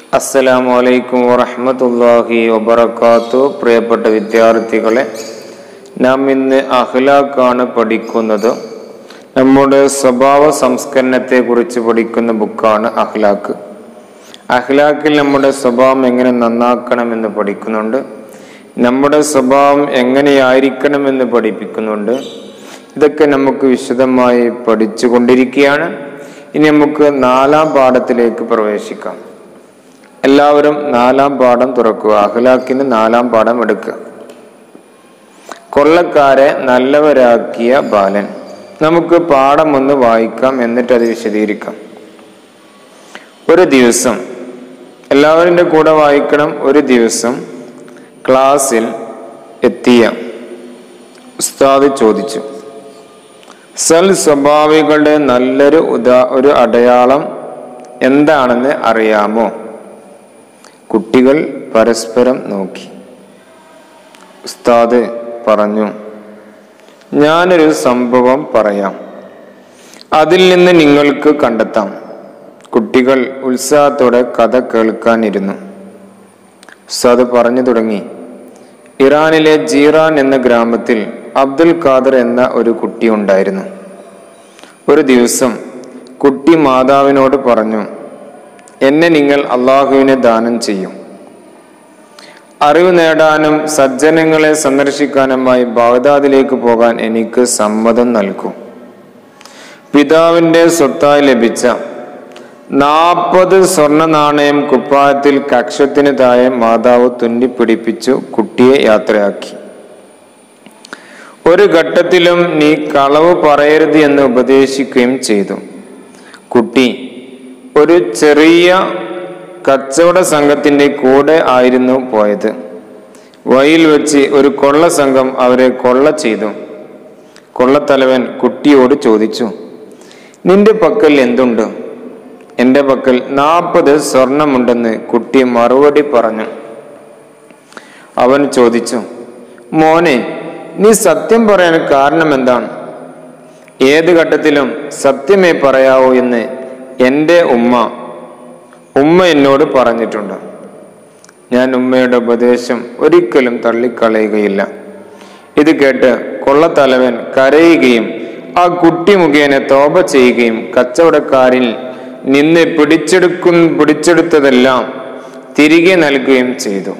അസ്സലാമു അലൈക്കും വറഹ്മത്തുള്ളാഹി വബറകാത്തു പ്രിയപ്പെട്ട വിദ്യാർത്ഥികളെ നാം ഇന്ന് അഖ്ലാഖാണ് പഠിക്കുന്നത് നമ്മുടെ സ്വഭാവ സംസ്കരണത്തെ കുറിച്ച് പഠിക്കുന്ന ബുക്കാണ് അഖ്ലാഖ് അഖ്ലാഖിൽ നമ്മുടെ സ്വഭാവം എങ്ങനെ നന്നാക്കണമെന്ന് പഠിക്കുന്നുണ്ട് നമ്മുടെ സ്വഭാവം എങ്ങനെയായിരിക്കണമെന്ന് പഠിപ്പിക്കുന്നുണ്ട് ഇതൊക്കെ നമുക്ക് വിശദമായി പഠിച്ചുകൊണ്ടിരിക്കുകയാണ് ഇനി നമുക്ക് നാലാം പാഠത്തിലേക്ക് പ്രവേശിക്കാം എല്ലാവരും നാലാം പാഠം തുറക്കുക അഖ്ലാഖിന് നാലാം പാഠം എടുക്കുക കൊള്ളക്കാരെ നല്ലവരാക്കിയ ബാലൻ നമുക്ക് പാഠം ഒന്ന് വായിക്കാം എന്നിട്ട് അത് വിശദീകരിക്കാം ഒരു ദിവസം എല്ലാവരുടെ കൂടെ വായിക്കണം ഒരു ദിവസം ക്ലാസ്സിൽ എത്തിയ ഉസ്താദ് ചോദിച്ചു സൽ സ്വഭാവികളുടെ നല്ലൊരു ഉദാ ഒരു അടയാളം എന്താണെന്ന് അറിയാമോ കുട്ടികൾ പരസ്പരം നോക്കി ഉസ്താദ് പറഞ്ഞു ഞാനൊരു സംഭവം പറയാം അതിൽ നിന്ന് നിങ്ങൾക്ക് കണ്ടെത്താം കുട്ടികൾ ഉത്സാഹത്തോടെ കഥ കേൾക്കാനിരുന്നു ഉസ്താദ് പറഞ്ഞു തുടങ്ങി ഇറാനിലെ ജീറാൻ എന്ന ഗ്രാമത്തിൽ അബ്ദുൽ ഖാദർ എന്ന ഒരു കുട്ടി ഉണ്ടായിരുന്നു ഒരു ദിവസം കുട്ടി മാതാവിനോട് പറഞ്ഞു എന്നെ നിങ്ങൾ അള്ളാഹുവിനെ ദാനം ചെയ്യും അറിവ് നേടാനും സജ്ജനങ്ങളെ സന്ദർശിക്കാനുമായി ബാഗ്ദാദിലേക്ക് പോകാൻ എനിക്ക് സമ്മതം നൽകൂ പിതാവിന്റെ സ്വത്തായി ലഭിച്ച നാൽപ്പത് സ്വർണ്ണ നാണയം കുപ്പായത്തിൽ കക്ഷത്തിന് താഴെ മാതാവ് തുന്നിപ്പിടിപ്പിച്ചു കുട്ടിയെ യാത്രയാക്കി ഒരു ഘട്ടത്തിലും നീ കളവ് പറയരുത് എന്ന് ഉപദേശിക്കുകയും ചെയ്തു കുട്ടി ഒരു ചെറിയ കച്ചവട സംഘത്തിന്റെ കൂടെ ആയിരുന്നു പോയത് വഴിയിൽ വെച്ച് ഒരു കൊള്ള സംഘം അവരെ കൊള്ള ചെയ്തു കൊള്ളത്തലവൻ കുട്ടിയോട് ചോദിച്ചു നിന്റെ പക്കൽ എന്തുണ്ട് എൻ്റെ പക്കൽ നാൽപ്പത് സ്വർണമുണ്ടെന്ന് കുട്ടി മറുപടി പറഞ്ഞു അവൻ ചോദിച്ചു മോനെ നീ സത്യം പറയാൻ കാരണം എന്താണ് ഏത് ഘട്ടത്തിലും സത്യമേ പറയാവൂ എന്ന് എൻ്റെ ഉമ്മ ഉമ്മ എന്നോട് പറഞ്ഞിട്ടുണ്ട് ഞാൻ ഉമ്മയുടെ ഉപദേശം ഒരിക്കലും തള്ളിക്കളയുകയില്ല ഇത് കേട്ട് കൊള്ളത്തലവൻ കരയുകയും ആ കുട്ടി മുഖേന തോപ ചെയ്യുകയും കച്ചവടക്കാരിൽ നിന്ന് പിടിച്ചെടുക്കും പിടിച്ചെടുത്തതെല്ലാം തിരികെ നൽകുകയും ചെയ്തു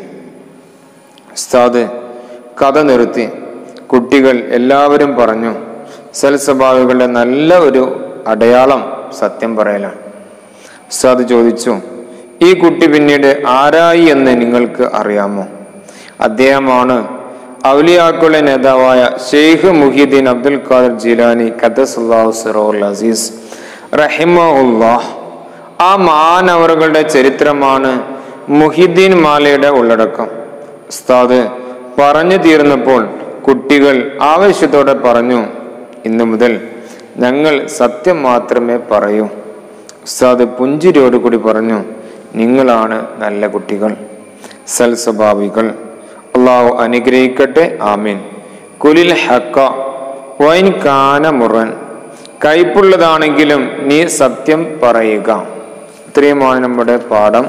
ഉസ്താദ് കഥ നിർത്തി കുട്ടികൾ എല്ലാവരും പറഞ്ഞു സൽസ്വഭാവികളുടെ നല്ല ഒരു അടയാളം സത്യം പറയലാണ് ഉസ്താദ് ചോദിച്ചു ഈ കുട്ടി പിന്നീട് ആരായി എന്ന് നിങ്ങൾക്ക് അറിയാമോ അദ്ദേഹമാണ് ഔലിയാക്കളുടെ നേതാവായ ഷെയ്ഖ് മുഹീദ്ദീൻ അബ്ദുൽ ഖാദർ ജീലാനി ഖദ്ദസുല്ലാഹു സിറോൽ അസീസ് റഹിമുല്ലാഹ് ആ മാനവറുകളുടെ ചരിത്രമാണ് മുഹിദ്ദീൻ മാലയുടെ ഉള്ളടക്കം ഉസ്താദ് പറഞ്ഞു തീർന്നപ്പോൾ കുട്ടികൾ ആവേശത്തോടെ പറഞ്ഞു ഇന്നു മുതൽ ഞങ്ങൾ സത്യം മാത്രമേ പറയൂ ഉസ്താദ് പുഞ്ചിരിയോട് കൂടി പറഞ്ഞു നിങ്ങളാണ് നല്ല കുട്ടികൾ സൽസ്വഭാവികൾ അള്ളാഹു അനുഗ്രഹിക്കട്ടെ ആമീൻ കുലിൽ ഹക്ക വൈൻ കാന മുറൻ കയ്പുള്ളതാണെങ്കിലും നീ സത്യം പറയുക ഇത്രയുമാണ് നമ്മുടെ പാഠം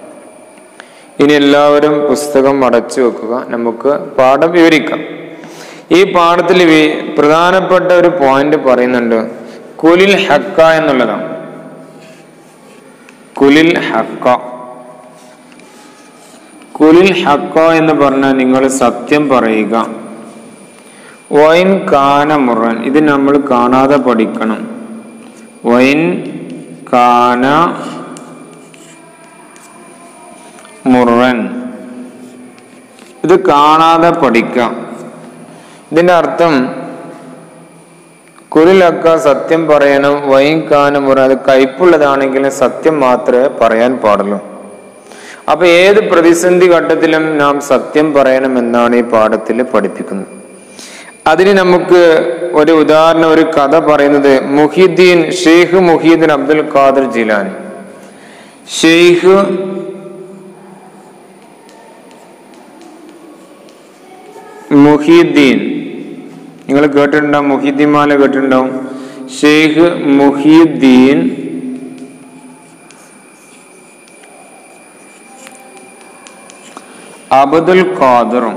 ഇനി എല്ലാവരും പുസ്തകം അടച്ചു വെക്കുക നമുക്ക് പാഠം വിവരിക്കാം ഈ പാഠത്തിൽ പ്രധാനപ്പെട്ട ഒരു പോയിന്റ് പറയുന്നുണ്ട് കുലിൽ ഹക്ക എന്നുള്ളതാണ് കുലിൽ ഹക്ക കുലിൽ ഹക്ക എന്ന് പറഞ്ഞാൽ നിങ്ങൾ സത്യം പറയുക വൈൻ കാന മുറൻ ഇത് നമ്മൾ കാണാതെ പഠിക്കണം വൈൻ കാന മുറൻ ഇത് കാണാതെ പഠിക്കാം ഇതിന്റെ അർത്ഥം കുലിലക്ക സത്യം പറയണം വൈകാനും അത് കയ്പുള്ളതാണെങ്കിലും സത്യം മാത്രമേ പറയാൻ പാടുള്ളൂ അപ്പൊ ഏത് പ്രതിസന്ധി ഘട്ടത്തിലും നാം സത്യം പറയണം എന്നാണ് ഈ പാഠത്തിൽ പഠിപ്പിക്കുന്നത് അതിന് നമുക്ക് ഒരു ഉദാഹരണം ഒരു കഥ പറയുന്നത് മുഹിദ്ദീൻ ഷെയ്ഖ് മുഹീദ്ദീൻ അബ്ദുൽ ഖാദർ ജിലാനി ഷെയ്ഖ് മുഹീദ്ദീൻ നിങ്ങൾ കേട്ടിട്ടുണ്ടാവും മുഹീദ്ദീൻ മാല കേട്ടിട്ടുണ്ടാവും ഷെയ്ഖ് മുഹീദ്ദീൻ അബ്ദുൽ ഖാദിറും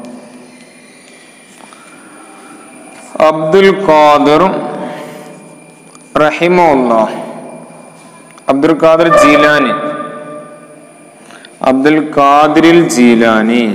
അബ്ദുൽ ഖാദിറും റഹിമുല്ല അബ്ദുൽ ഖാദിർ ജീലാനി അബ്ദുൽ ഖാദിരിൽ ജീലാനി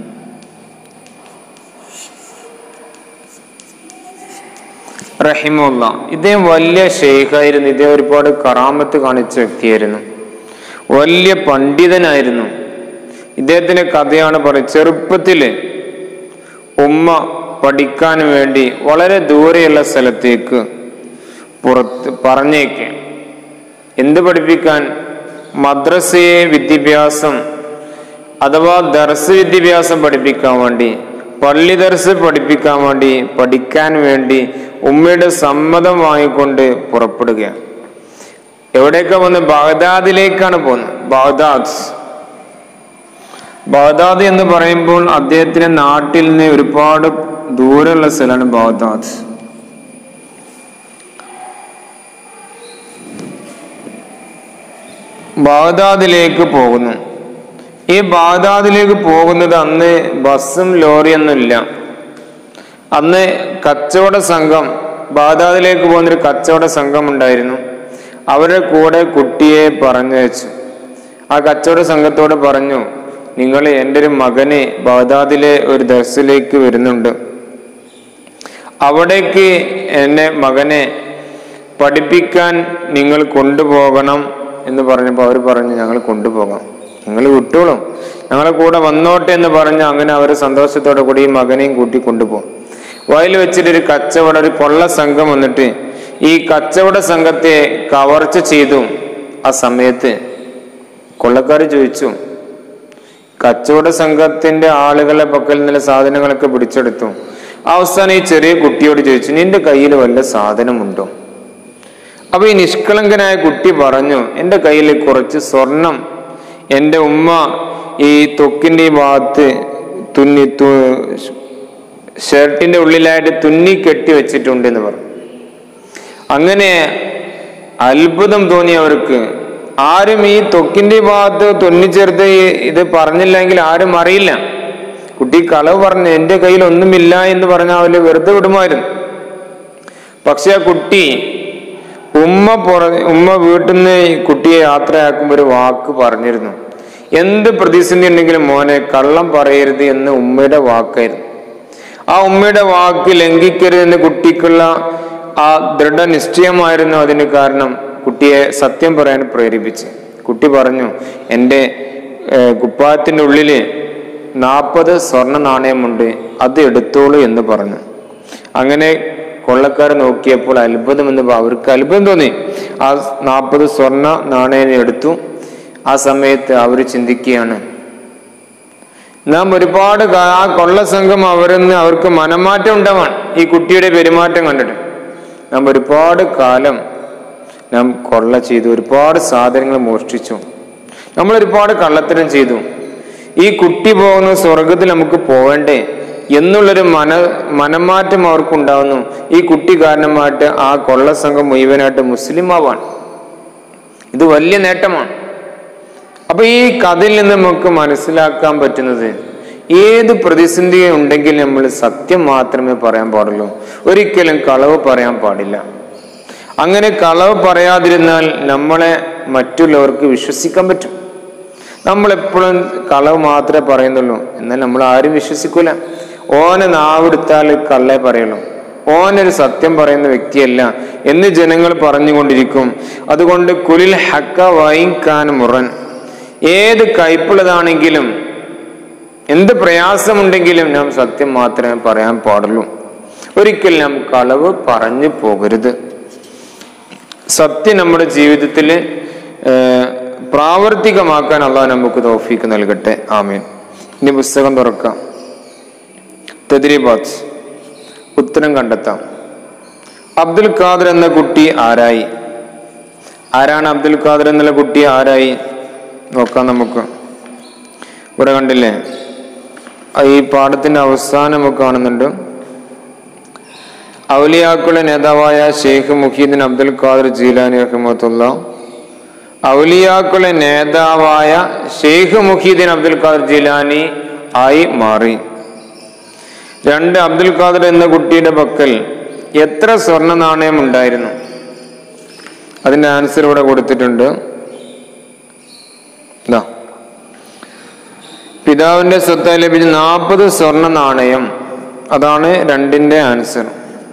റഹിമുല്ല ഇദ്ദേഹം വലിയ ഷെയ്ഖായിരുന്നു ഇദ്ദേഹം ഒരുപാട് കറാമത്ത് കാണിച്ച വ്യക്തിയായിരുന്നു വലിയ പണ്ഡിതനായിരുന്നു ഇദ്ദേഹത്തിന്റെ കഥയാണ് പറയുന്നത് ചെറുപ്പത്തില് ഉമ്മ പഠിക്കാൻ വേണ്ടി വളരെ ദൂരെയുള്ള സ്ഥലത്തേക്ക് പുറത്ത് പറഞ്ഞേക്ക് എന്ത് പഠിപ്പിക്കാൻ മദ്രസയെ വിദ്യാഭ്യാസം അഥവാ ദർസ് വിദ്യാഭ്യാസം പഠിപ്പിക്കാൻ വേണ്ടി പള്ളി ദർസ് പഠിപ്പിക്കാൻ വേണ്ടി പഠിക്കാൻ വേണ്ടി ഉമ്മയുടെ സമ്മതം വാങ്ങിക്കൊണ്ട് പുറപ്പെടുകയാണ് എവിടേക്കാ പോകുന്നത് ബാഗ്ദാദിലേക്കാണ് പോകുന്നത് ബാഗ്ദാദ് ബാഗ്ദാദ് എന്ന് പറയുമ്പോൾ അദ്ദേഹത്തിന്റെ നാട്ടിൽ നിന്ന് ഒരുപാട് ദൂരമുള്ള സ്ഥലമാണ് ബാഗ്ദാദ് ബാഗ്ദാദിലേക്ക് പോകുന്നു ഈ ബാഗ്ദാദിലേക്ക് പോകുന്നത് അന്ന് ബസ്സും ലോറിയൊന്നും ഇല്ല അന്ന് കച്ചവട സംഘം ബാഗ്ദാദിലേക്ക് പോകുന്നൊരു കച്ചവട സംഘം ഉണ്ടായിരുന്നു അവരുടെ കൂടെ കുട്ടിയെ പറഞ്ഞു വെച്ചു ആ കച്ചവട സംഘത്തോട് പറഞ്ഞു നിങ്ങൾ എൻ്റെ ഒരു മകനെ ബാഗ്ദാദിലെ ഒരു ദർസിലേക്ക് വരുന്നുണ്ട് അവിടേക്ക് എന്നെ മകനെ പഠിപ്പിക്കാൻ നിങ്ങൾ കൊണ്ടുപോകണം എന്ന് പറഞ്ഞപ്പോൾ അവർ പറഞ്ഞു ഞങ്ങൾ കൊണ്ടുപോകാം നിങ്ങൾ വിട്ടോളും ഞങ്ങളെ കൂടെ വന്നോട്ടെ എന്ന് പറഞ്ഞ് അങ്ങനെ അവർ സന്തോഷത്തോടെ കൂടി ഈ മകനെയും കൂട്ടി കൊണ്ടുപോകും വയൽ വെച്ചിട്ട് ഒരു കച്ചവട ഒരു കൊള്ള സംഘം വന്നിട്ട് ഈ കച്ചവട സംഘത്തെ കവർച്ച ചെയ്തു ആ സമയത്ത് കൊള്ളക്കാർ ചോദിച്ചു കച്ചവട സംഘത്തിന്റെ ആളുകളെ പക്കൽ നിന്നുള്ള സാധനങ്ങളൊക്കെ പിടിച്ചെടുത്തു അവസാനം ഈ ചെറിയ കുട്ടിയോട് ചോദിച്ചു നിന്റെ കയ്യിൽ വല്ല സാധനമുണ്ടോ അപ്പൊ ഈ നിഷ്കളങ്കനായ കുട്ടി പറഞ്ഞു എൻ്റെ കയ്യിൽ കുറച്ച് സ്വർണം എൻ്റെ ഉമ്മ ഈ തൊക്കിന്റെ ഈ ഭാഗത്ത് തുന്നി തു ഷർട്ടിന്റെ ഉള്ളിലായിട്ട് തുന്നി കെട്ടി വെച്ചിട്ടുണ്ട് എന്ന് പറഞ്ഞു അങ്ങനെ അത്ഭുതം തോന്നി അവർക്ക് ആരും ഈ തൊക്കിന്റെ ഭാഗത്ത് തുന്നിച്ചേർത്ത് ഈ- ഇത് പറഞ്ഞില്ലെങ്കിൽ ആരും അറിയില്ല കുട്ടി കളവ് പറഞ്ഞു എൻ്റെ കയ്യിൽ ഒന്നുമില്ല എന്ന് പറഞ്ഞാൽ അവര് വെറുതെ വിടുമായിരുന്നു പക്ഷെ ആ കുട്ടി ഉമ്മ പുറ ഉമ്മ വീട്ടിൽ നിന്ന് ഈ കുട്ടിയെ യാത്രയാക്കുമ്പോൾ ഒരു വാക്ക് പറഞ്ഞിരുന്നു എന്ത് പ്രതിസന്ധി ഉണ്ടെങ്കിലും മോനെ കള്ളം പറയരുത് എന്ന് ഉമ്മയുടെ വാക്കായിരുന്നു ആ ഉമ്മയുടെ വാക്ക് ലംഘിക്കരുതെന്ന് കുട്ടിക്കുള്ള ആ ദൃഢനിശ്ചയമായിരുന്നു അതിന് കാരണം കുട്ടിയെ സത്യം പറയാൻ പ്രേരിപ്പിച്ച് കുട്ടി പറഞ്ഞു എൻ്റെ ഏർ, കുപ്പായത്തിൻ്റെ ഉള്ളില് നാൽപ്പത് സ്വർണ്ണ നാണയമുണ്ട് അത് എടുത്തോളൂ എന്ന് പറഞ്ഞു അങ്ങനെ കൊള്ളക്കാർ നോക്കിയപ്പോൾ അത്ഭുതം എന്ന് പ- അവർക്ക് അത്ഭുതം തോന്നി ആ നാൽപ്പത് സ്വർണ്ണ നാണയം എടുത്തു ആ സമയത്ത് അവർ ചിന്തിക്കുകയാണ് നാം ഒരുപാട് കാ- ആ കൊള്ള സംഘം അവരിന്ന് അവർക്ക് മനമാറ്റം ഉണ്ടാവാൻ ഈ കുട്ടിയുടെ പെരുമാറ്റം കണ്ടിട്ട് നാം ഒരുപാട് കാലം നാം കൊള്ള ചെയ്തു ഒരുപാട് സാധനങ്ങൾ മോഷ്ടിച്ചു നമ്മൾ ഒരുപാട് കള്ളത്തരം ചെയ്തു ഈ കുട്ടി പോകുന്ന സ്വർഗത്തിൽ നമുക്ക് പോവേണ്ടേ എന്നുള്ളൊരു മന മനമാറ്റം അവർക്കുണ്ടാവുന്നു ഈ കുട്ടി കാരണമായിട്ട് ആ കൊള്ള സംഘം മുഴുവനായിട്ട് മുസ്ലിം ആവാൻ ഇത് വലിയ നേട്ടമാണ് അപ്പൊ ഈ കഥയിൽ നിന്ന് നമുക്ക് മനസ്സിലാക്കാൻ പറ്റുന്നത് ഏത് പ്രതിസന്ധി ഉണ്ടെങ്കിൽ നമ്മൾ സത്യം മാത്രമേ പറയാൻ പാടുള്ളൂ ഒരിക്കലും കളവ് പറയാൻ പാടില്ല അങ്ങനെ കളവ് പറയാതിരുന്നാൽ നമ്മളെ മറ്റുള്ളവർക്ക് വിശ്വസിക്കാൻ പറ്റും നമ്മൾ എപ്പോഴും കളവ് മാത്രമേ പറയുന്നുള്ളൂ എന്നാൽ നമ്മൾ ആരും വിശ്വസിക്കൂല ഓനെ നാവെടുത്താൽ കള്ളേ പറയുള്ളൂ ഓനൊരു സത്യം പറയുന്ന വ്യക്തിയല്ല എന്ന് ജനങ്ങൾ പറഞ്ഞുകൊണ്ടിരിക്കും അതുകൊണ്ട് കുലിൽ ഹക്ക വൈകാൻ മുറൻ ഏത് കയ്പുള്ളതാണെങ്കിലും എന്ത് പ്രയാസമുണ്ടെങ്കിലും നാം സത്യം മാത്രമേ പറയാൻ പാടുള്ളൂ ഒരിക്കലും നാം കളവ് പറഞ്ഞു പോകരുത് സത്യം നമ്മുടെ ജീവിതത്തിൽ പ്രാവർത്തികമാക്കാൻ അള്ളാഹ് നമുക്ക് തോഫീക്ക് നൽകട്ടെ ആമീൻ ഇനി പുസ്തകം തുറക്കാം തെദ്രീബാത്ത് ഉത്തരം കണ്ടെത്താം അബ്ദുൽ ഖാദർ എന്ന കുട്ടി ആരായി ആരാണ് അബ്ദുൽ ഖാദർ എന്നുള്ള കുട്ടി ആരായി നോക്കാം നമുക്ക് ഇവിടെ കണ്ടില്ലേ ആ ഈ പാഠത്തിന്റെ അവസാനം നമുക്ക് കാണുന്നുണ്ട് ഔലിയാക്കളുടെ നേതാവായ ഷെയ്ഖ് മുഹീദ്ദീൻ അബ്ദുൽ ഖാദർ ജീലാനി റഹ്മത്തുള്ള ഔലിയാക്കളുടെ നേതാവായ ഷെയ്ഖ് മുഹീദ്ദീൻ അബ്ദുൽ ഖാദർ ജീലാനി ആയി മാറി രണ്ട് അബ്ദുൽ ഖാദർ എന്ന കുട്ടിയുടെ പക്കൽ എത്ര സ്വർണ്ണ നാണയം ഉണ്ടായിരുന്നു അതിന്റെ ആൻസർ ഇവിടെ കൊടുത്തിട്ടുണ്ട് ഇതാ പിതാവിന്റെ സ്വത്തായി ലഭിച്ച നാൽപ്പത് സ്വർണ്ണ നാണയം അതാണ് രണ്ടിന്റെ ആൻസർ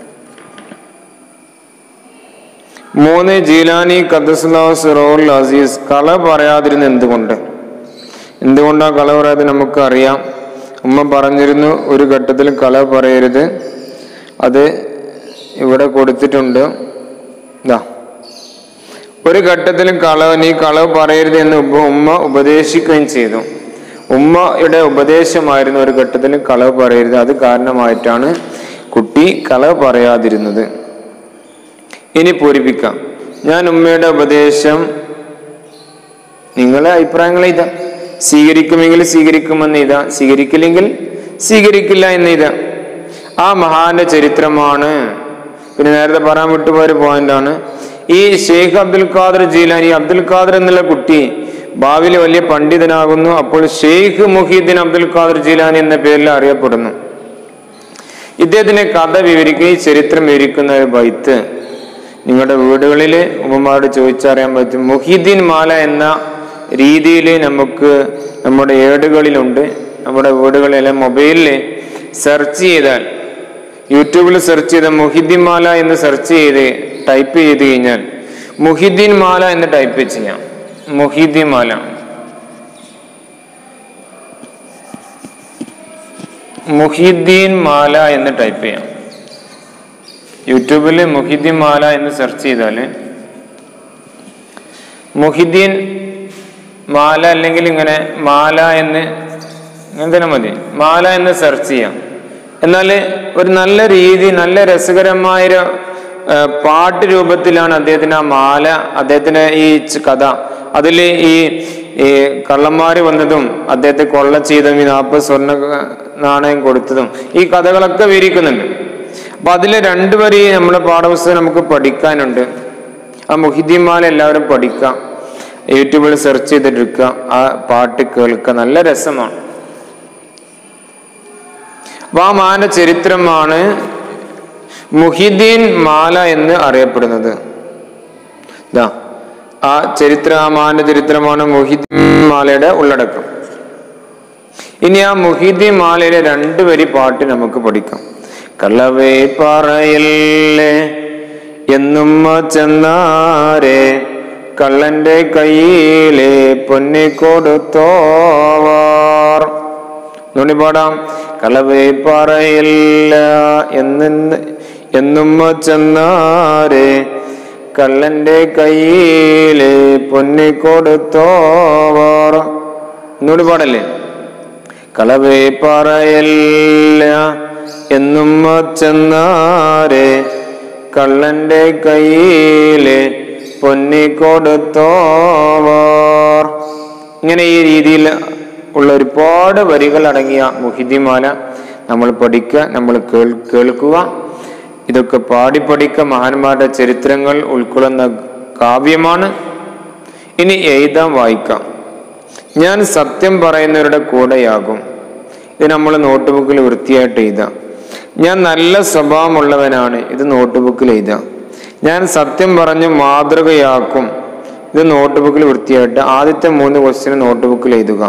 മൂന്ന് ജീലാനി ഖദസ്ലാവ് സിറോൽ അസീസ് കള പറയാതിരുന്ന എന്തുകൊണ്ട് എന്തുകൊണ്ടാണ് കള പറയാതെ നമുക്ക് അറിയാം ഉമ്മ പറഞ്ഞിരുന്നു ഒരു ഘട്ടത്തിൽ കള പറയരുത് അത് ഇവിടെ കൊടുത്തിട്ടുണ്ട് ഇതാ ഒരു ഘട്ടത്തിൽ കളവ് നീ കളവ് പറയരുത് എന്ന് ഉമ്മ ഉമ്മ ഉപദേശിക്കുകയും ചെയ്തു ഉമ്മയുടെ ഉപദേശമായിരുന്നു ഒരു ഘട്ടത്തിൽ കളവ് പറയരുത് അത് കാരണമായിട്ടാണ് കുട്ടി കളവ് പറയാതിരുന്നത് ഇനി പൂരിപ്പിക്കാം ഞാൻ ഉമ്മയുടെ ഉപദേശം നിങ്ങളെ അഭിപ്രായങ്ങൾ ഇതാ സ്വീകരിക്കുമെങ്കിൽ സ്വീകരിക്കുമെന്ന് ഇതാ സ്വീകരിക്കില്ലെങ്കിൽ സ്വീകരിക്കില്ല എന്ന് ഇതാ ആ മഹാന്റെ ചരിത്രമാണ് പിന്നെ നേരത്തെ പറയാൻ വിട്ടുപോയ ഒരു പോയിന്റാണ് ഈ ഷെയ്ഖ് അബ്ദുൽ ഖാദർ ജീലാനി അബ്ദുൽ ഖാദർ എന്നുള്ള കുട്ടി ഭാവിയിൽ വലിയ പണ്ഡിതനാകുന്നു അപ്പോൾ ഷെയ്ഖ് മുഹീദ്ദീൻ അബ്ദുൽ ഖാദർ ജീലാനി എന്ന പേരിൽ അറിയപ്പെടുന്നു ഇദ്ദേഹത്തിന്റെ കഥ വിവരിക്കുകയും ചരിത്രം വിവരിക്കുന്ന ഒരു ബൈത്ത് നിങ്ങളുടെ വീടുകളിൽ ഉമ്മമാരോട് ചോദിച്ചറിയാൻ പറ്റും മുഹീദ്ദീൻ മാല എന്ന രീതിയിൽ നമുക്ക് നമ്മുടെ ഏടുകളിലുണ്ട് നമ്മുടെ വീടുകളിലെ മൊബൈലിൽ സെർച്ച് ചെയ്താൽ യൂട്യൂബിൽ സെർച്ച് ചെയ്ത മുഹിദ്ദീൻ മാല എന്ന് സെർച്ച് ചെയ്ത് ടൈപ്പ് ചെയ്ത് കഴിഞ്ഞാൽ മുഹിദ്ദീൻ മാല എന്ന് ടൈപ്പ് ചെയ്യാം മുഹിദ്ദീൻ മാല മുഹിദ്ദീൻ മാല എന്ന് ടൈപ്പ് ചെയ്യാം യൂട്യൂബിൽ മുഹിദ്ദീൻ മാല എന്ന് സെർച്ച് ചെയ്താൽ മുഹിദ്ദീൻ മാല അല്ലെങ്കിൽ ഇങ്ങനെ മാല എന്ന് ഇങ്ങനെ തന്നെ മതി മാല എന്ന് സെർച്ച് ചെയ്യാം എന്നാൽ ഒരു നല്ല രീതി നല്ല രസകരമായ ഒരു ആ, പാട്ട് രൂപത്തിലാണ് അദ്ദേഹത്തിന് ആ മാല അദ്ദേഹത്തിന്റെ ഈ ച- കഥ അതിൽ ഈ ഈ കള്ളന്മാര് വന്നതും അദ്ദേഹത്തെ കൊള്ള ചെയ്തതും ഈ നാൽപ്പത് സ്വർണ്ണ നാണയം കൊടുത്തതും ഈ കഥകളൊക്കെ വിവരിക്കുന്നുണ്ട് അപ്പൊ അതിലെ രണ്ടു വരി നമ്മുടെ പാഠപുസ്തകം നമുക്ക് പഠിക്കാനുണ്ട് ആ മുഹിദ്ദീൻ മാല എല്ലാവരും പഠിക്കാം യൂട്യൂബിൽ സെർച്ച് ചെയ്തെടുക്കുക ആ പാട്ട് കേൾക്കുക നല്ല രസമാണ് അപ്പൊ ആ മാല ചരിത്രമാണ് മുഹിദ്ദീൻ മാല എന്ന് അറിയപ്പെടുന്നത് ദാ ആ ചരിത്ര ആ മാന്റെ ചരിത്രമാണ് മുഹിദ്ദീൻ മാലയുടെ ഉള്ളടക്കം ഇനി ആ മുഹിദ്ദീൻ മാലയിലെ രണ്ട് വരി പാട്ട് നമുക്ക് പഠിക്കാം കള്ളവേ പറയല്ലേ എന്നും ചെന്നാരെ കള്ളന്റെ കയ്യിലെ പൊന്നി കൊടുത്തോവാർ നുണി പാടാം കളവേ പറയില്ല എന്ന് എന്നും ചെന്നാരെ കള്ളന്റെ കയ്യിലെ പൊന്നി കൊടുത്തോവാർ ഒന്നുകൂടി പാടല്ലേ കളവേ പറയല്ല എന്നും ചെന്നാരെ കള്ളന്റെ കയ്യിലെ പൊന്നി കൊടുത്തോവാർ ഇങ്ങനെ ഈ രീതിയിൽ ഉള്ള ഒരുപാട് വരികൾ അടങ്ങിയ മുഹിദിമാല നമ്മൾ പഠിക്കുക നമ്മൾ കേൾ കേൾക്കുക ഇതൊക്കെ പാടി പഠിക്കുക മഹാന്മാരുടെ ചരിത്രങ്ങൾ ഉൾക്കൊള്ളുന്ന കാവ്യമാണ് ഇനി എഴുതാൻ വായിക്കാം ഞാൻ സത്യം പറയുന്നവരുടെ കൂടെയാകും ഇത് നമ്മൾ നോട്ട് ബുക്കിൽ വൃത്തിയായിട്ട് എഴുതാം ഞാൻ നല്ല സ്വഭാവമുള്ളവനാണ് ഇത് നോട്ട് ബുക്കിൽ എഴുതാം ഞാൻ സത്യം പറഞ്ഞ് മാതൃകയാക്കും ഇത് നോട്ട് ബുക്കിൽ വൃത്തിയായിട്ട് ആദ്യത്തെ മൂന്ന് ക്വസ്റ്റ്യൻ നോട്ട് ബുക്കിൽ എഴുതുക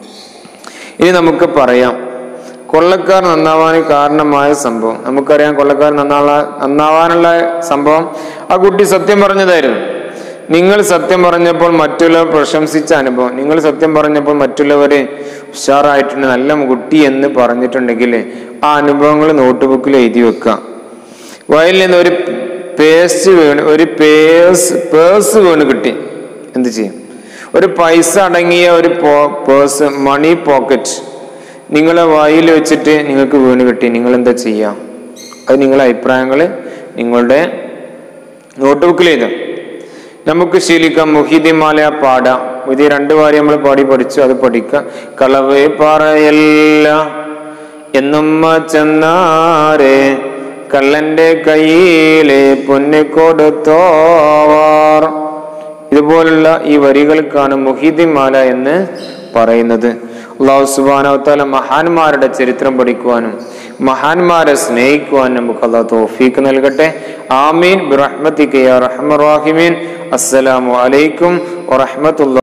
ഇനി നമുക്ക് പറയാം കൊള്ളക്കാർ നന്നാവാൻ കാരണമായ സംഭവം നമുക്കറിയാം കൊള്ളക്കാർ നന്നാള നന്നാവാനുള്ള സംഭവം ആ കുട്ടി സത്യം പറഞ്ഞതായിരുന്നു നിങ്ങൾ സത്യം പറഞ്ഞപ്പോൾ മറ്റുള്ളവർ പ്രശംസിച്ച അനുഭവം നിങ്ങൾ സത്യം പറഞ്ഞപ്പോൾ മറ്റുള്ളവര് ഉഷാറായിട്ടുണ്ട് നല്ല കുട്ടി എന്ന് പറഞ്ഞിട്ടുണ്ടെങ്കിൽ ആ അനുഭവങ്ങൾ നോട്ട് ബുക്കിൽ എഴുതി വെക്കുക വയലിൽ നിന്ന് ഒരു പേസ്റ്റ് വീണ് ഒരു പേഴ്സ് പേഴ്സ് വീണ് കിട്ടി എന്ത് ചെയ്യും ഒരു പൈസ അടങ്ങിയ ഒരു പേഴ്സ് മണി പോക്കറ്റ് നിങ്ങളെ വായിൽ വെച്ചിട്ട് നിങ്ങൾക്ക് വീണ് കിട്ടി നിങ്ങൾ എന്താ ചെയ്യുക അത് നിങ്ങളുടെ അഭിപ്രായങ്ങൾ നിങ്ങളുടെ നോട്ട് ബുക്കിൽ എഴുതാം നമുക്ക് ശീലിക്കാം മുഹിദിമാല പാടാം ഇത് രണ്ട് വാരി നമ്മൾ പാടി പഠിച്ചു അത് പഠിക്കാം കളവേ പറയല്ല എന്നും ചെന്നാരെ കള്ളന്റെ കയ്യിലെ പൊന്നു കൊടുത്തോവാർ ഇതുപോലുള്ള ഈ വരികൾക്കാണ് മുഹിദിമാല എന്ന് പറയുന്നത് അള്ളാഹു സുബാനവത്താല മഹാന്മാരുടെ ചരിത്രം പഠിക്കുവാനും മഹാന്മാരെ സ്നേഹിക്കുവാനും നമുക്ക് അള്ളാഹു തോഫീക്ക് നൽകട്ടെ ആമീൻ ബിറഹ്മത്തിക്ക് യാ റഹ്മർ റഹീമീൻ അസ്സലാമു അലൈക്കും വറഹ്മത്തുള്ളാഹി